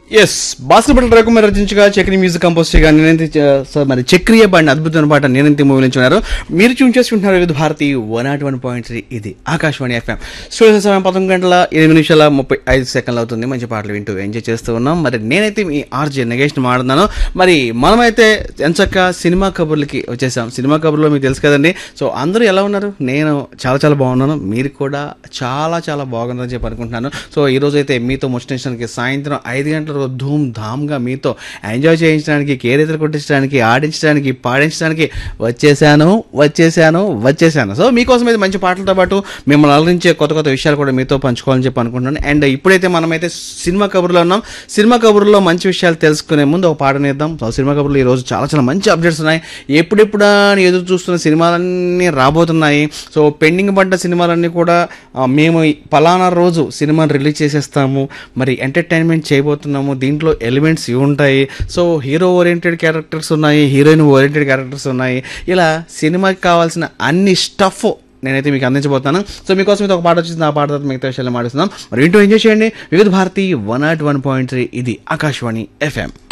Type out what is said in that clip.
yes basketball రకుమార్ రచించగా Chakri music compose చేయగా నేనైతే చ- స- మరి చక్రీయ పాడిన అద్భుతమైన పాట నేనంతే మూవీ నుంచి ఉన్నారు మీరు చూన్ చేసుకుంటున్నారు Vividh Bharati one naught one point three ఇది ఆకాశవాణి ఎఫ్ఎం స్టూడియో సమయం పదకొండు గంటల ఎనిమిది నిమిషాల ముప్పై ఐదు సెకండ్లు అవుతుంది మంచి పాటలు వింటూ ఎంజాయ్ చేస్తూ ఉన్నాం మరి నేనైతే మీ ఆర్జే నగేష్ని మాడుతున్నాను మరి మనమైతే ఎంచక్క సినిమా కబుర్లకి వచ్చేసాం సినిమా కబుర్లో మీకు తెలుసు కదండి సో అందరూ ఎలా ఉన్నారు నేను చాలా చాలా బాగున్నాను మీరు కూడా చాలా చాలా బాగున్నారని చెప్పి అనుకుంటున్నాను సో ఈ రోజు అయితే మీతో ముచ్చటించడానికి సాయంత్రం ఐదు గంటల వరకు ధూమ్ ధామ్గా మీతో ఎంజాయ్ చేయించడానికి కేరేతలు కొట్టించడానికి ఆడించడానికి పాడించడానికి వచ్చేసాను వచ్చేసాను వచ్చేసాను సో మీకోసం అయితే మంచి పాటలతో పాటు మిమ్మల్ని అలరించే కొత్త కొత్త విషయాలు కూడా మీతో పంచుకోవాలని చెప్పి అనుకుంటున్నాను అండ్ ఇప్పుడైతే మనమైతే సినిమా కబుర్లో ఉన్నాం సినిమా కబుర్లో మంచి విషయాలు తెలుసుకునే ముందు ఒక పాట నేద్దాం సో సినిమా కబుర్లో ఈ రోజు చాలా చాలా మంచి అప్డేట్స్ ఉన్నాయి ఎప్పుడెప్పుడా అని ఎదురు చూస్తున్న సినిమాలన్నీ రాబోతున్నాయి సో పెండింగ్ పడ్డ సినిమాలన్నీ కూడా ఆ, మేము ఈ పలానా రోజు సినిమాని రిలీజ్ చేసేస్తాము మరి ఎంటర్టైన్మెంట్ చేయబోతున్నాము దీంట్లో ఎలిమెంట్స్ ఇవి ఉంటాయి సో హీరో ఓరియంటెడ్ క్యారెక్టర్స్ ఉన్నాయి హీరోయిన్ ఓరియంటెడ్ క్యారెక్టర్స్ ఉన్నాయి ఇలా సినిమాకి కావాల్సిన అన్ని స్టఫ్ నేనైతే మీకు అందించబోతున్నాను సో మీకోసం ఇది ఒక పాట వచ్చింది ఆ పాట తర్వాత మిగతా విషయాలు మాట్లాడుతున్నాం మరి ఇంటూ ఎంజాయ్ చేయండి Vividh Bharati one naught one point three ఇది ఆకాశవాణి ఎఫ్ఎం